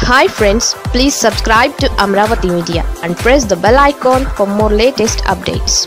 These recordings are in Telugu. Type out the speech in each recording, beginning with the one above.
hi friends please subscribe to Amaravati media and press the bell icon for more latest updates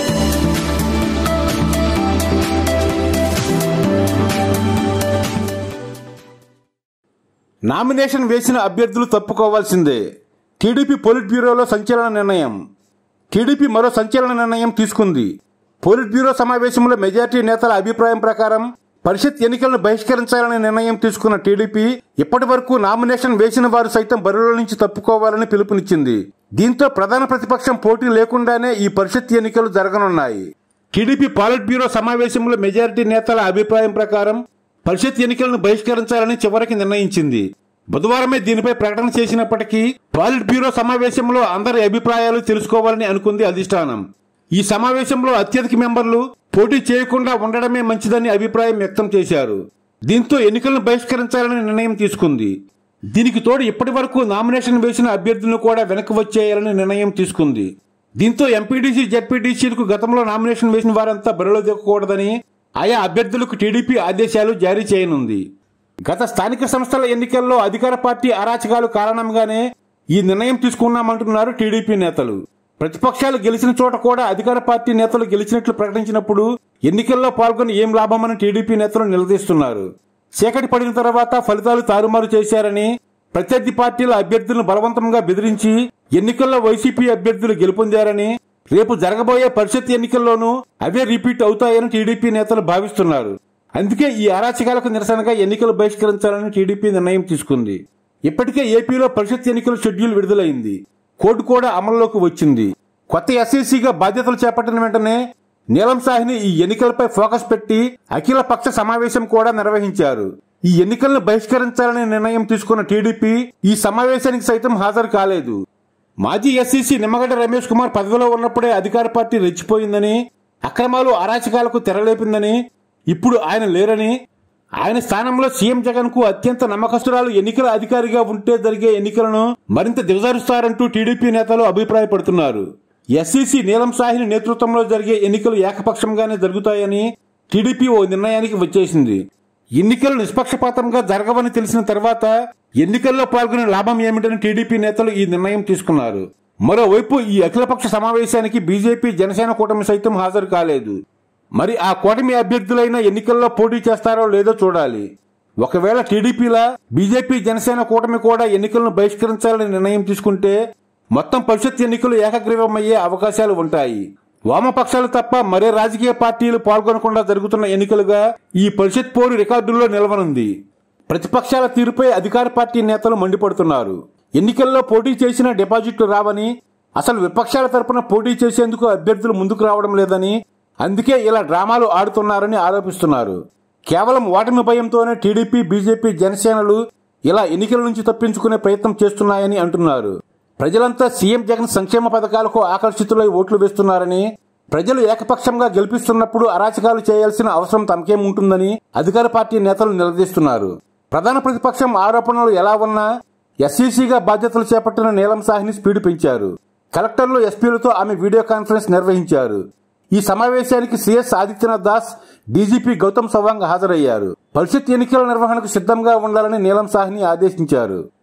nomination వేసిన అభ్యర్థులు తప్పుకోవాల్సిందే టీడీపీ పోలిట్ బ్యూరోలో సంచలన నిర్ణయం టీడీపీ మరో సంచలన నిర్ణయం తీసుకుంది పోలిట్ బ్యూరో సమావేశంలో మెజార్టీ నేతల అభిప్రాయం ప్రకారం పరిషత్ ఎన్నికలను బహిష్కరించాలని నిర్ణయం తీసుకున్న టీడీపీ ఇప్పటి వరకు నామినేషన్ వేసిన వారు సైతం బరిలో నుంచి తప్పుకోవాలని పిలుపునిచ్చింది దీంతో ప్రధాన ప్రతిపక్షం పోటీ లేకుండానే ఈ పరిషత్ ఎన్నికలు జరగనున్నాయి టీడీపీ పాలిట్ బ్యూరో సమావేశంలో మెజారిటీ నేతల అభిప్రాయం ప్రకారం పరిషత్ ఎన్నికలను బహిష్కరించాలని చివరికి నిర్ణయించింది బుధవారమే దీనిపై ప్రకటన చేసినప్పటికీ పాలిట్ బ్యూరో సమావేశంలో అందరి అభిప్రాయాలు తెలుసుకోవాలని అనుకుంది అధిష్టానం ఈ సమావేశంలో అత్యధిక మెంబర్లు పోటీ చేయకుండా ఉండడమే మంచిదని అభిప్రాయం వ్యక్తం చేశారు దీంతో ఎన్నికలను బహిష్కరించాలని నిర్ణయం తీసుకుంది దీనికి తోడు ఇప్పటి వరకు నామినేషన్ వేసిన అభ్యర్థులను కూడా వెనక్కి వచ్చేయాలని నిర్ణయం తీసుకుంది దీంతో ఎంపీడీసీ జెడ్పీటీసీలకు గతంలో నామినేషన్ వేసిన వారంతా బరిలో దిగకూడదని ఆయా అభ్యర్థులకు టీడీపీ ఆదేశాలు జారీ చేయనుంది గత స్థానిక సంస్థల ఎన్నికల్లో అధికార పార్టీ అరాచకాలు కారణంగానే ఈ నిర్ణయం తీసుకున్నామంటున్నారు టీడీపీ నేతలు ప్రతిపక్షాలు గెలిచిన చోట కూడా అధికార పార్టీ నేతలు గెలిచినట్లు ప్రకటించినప్పుడు ఎన్నికల్లో పాల్గొని ఏం లాభమని టీడీపీ నేతలు నిలదీస్తున్నారు చీకటి పడిన తర్వాత ఫలితాలు తారుమారు చేశారని ప్రత్యర్థి పార్టీల అభ్యర్థులను బలవంతంగా బెదిరించి ఎన్నికల్లో వైసీపీ అభ్యర్థులు గెలుపొందారని రేపు జరగబోయే పరిషత్ ఎన్నికల్లోనూ అవే రిపీట్ అవుతాయని టీడీపీ నేతలు భావిస్తున్నారు అందుకే ఈ అరాచకాలకు నిరసనగా ఎన్నికలు బహిష్కరించాలని టీడీపీ నిర్ణయం తీసుకుంది ఇప్పటికే ఏపీలో పరిషత్ ఎన్నికల షెడ్యూల్ విడుదలైంది కోర్టు కూడా అమల్లోకి వచ్చింది కొత్త ఎస్ఈసీగా బాధ్యతలు చేపట్టిన వెంటనే నీలం సాహ్ని ఈ ఎన్నికలపై ఫోకస్ పెట్టి అఖిల పక్ష సమావేశం కూడా నిర్వహించారు ఈ ఎన్నికలను బహిష్కరించాలనే నిర్ణయం తీసుకున్న టీడీపీ ఈ సమావేశానికి సైతం హాజరు కాలేదు మాజీ ఎస్సీసీ నిమ్మగడ్డ రమేష్ కుమార్ పదవిలో ఉన్నప్పుడే అధికార పార్టీ రెచ్చిపోయిందని అక్రమాలు అరాచకాలకు తెరలేపిందని ఇప్పుడు ఆయన లేరని ఆయన స్థానంలో సీఎం జగన్ కు అత్యంత నమ్మకస్తురాలు ఎన్నికల అధికారిగా ఉంటే జరిగే ఎన్నికలను మరింత దిగజారుస్తారంటూ టీడీపీ నేతలు అభిప్రాయపడుతున్నారు ఎస్సీసీ నీలం సాహిని నేతృత్వంలో జరిగే ఎన్నికలు ఏకపక్షంగానే జరుగుతాయని టీడీపీ ఓ నిర్ణయానికి వచ్చేసింది ఎన్నికలు నిష్పక్షపాతంగా జరగవని తెలిసిన తర్వాత ఎన్నికల్లో పాల్గొనే లాభం ఏమిటని టీడీపీ నేతలు ఈ నిర్ణయం తీసుకున్నారు మరోవైపు ఈ అఖిలపక్ష సమావేశానికి బీజేపీ జనసేన కూటమి సైతం హాజరు కాలేదు మరి ఆ కూటమి అభ్యర్థులైన ఎన్నికల్లో పోటీ చేస్తారో లేదో చూడాలి ఒకవేళ టీడీపీలా బీజేపీ జనసేన కూటమి కూడా ఎన్నికలను బహిష్కరించాలని నిర్ణయం తీసుకుంటే మొత్తం పరిషత్ ఎన్నికలు ఏకగ్రీవమయ్యే అవకాశాలు ఉంటాయి వామపక్షాలు తప్ప మరే రాజకీయ పార్టీలు పాల్గొనకుండా జరుగుతున్న ఎన్నికలుగా ఈ పరిషత్ పోరు రికార్డుల్లో నిలవనుంది ప్రతిపక్షాల తీరుపై అధికార పార్టీ నేతలు మండిపడుతున్నారు ఎన్నికల్లో పోటీ చేసిన డిపాజిట్లు రావని అసలు విపక్షాల తరపున పోటీ చేసేందుకు అభ్యర్థులు ముందుకు రావడం లేదని అందుకే ఇలా డ్రామాలు ఆడుతున్నారని ఆరోపిస్తున్నారు కేవలం ఓటమి భయంతోనే టీడీపీ బీజేపీ జనసేనలు ఇలా ఎన్నికల నుంచి తప్పించుకునే ప్రయత్నం చేస్తున్నాయని అంటున్నారు ప్రజలంతా సీఎం జగన్ సంక్షేమ పథకాలకు ఆకర్షితులై ఓట్లు వేస్తున్నారని ప్రజలు ఏకపక్షంగా గెలిపిస్తున్నప్పుడు అరాచకాలు చేయాల్సిన అవసరం తమకేముంటుందని అధికార పార్టీ నేతలు నిలదీస్తున్నారు ప్రధాన ప్రతిపక్షం ఆరోపణలు ఎలా ఉన్నా ఎస్సీసీగా బాధ్యతలు చేపట్టిన నీలం సాహిని స్పీడ్ పెంచారు కలెక్టర్లు ఎస్పీలతో ఆమె వీడియో కాన్ఫరెన్స్ నిర్వహించారు ఈ సమావేశానికి సిఎస్ ఆదిత్యనాథ్ దాస్ డీజీపీ గౌతమ్ సవాంగ్ హాజరయ్యారు పరిషత్ ఎన్నికల నిర్వహణకు సిద్ధంగా ఉండాలని నీలం సాహ్ని ఆదేశించారు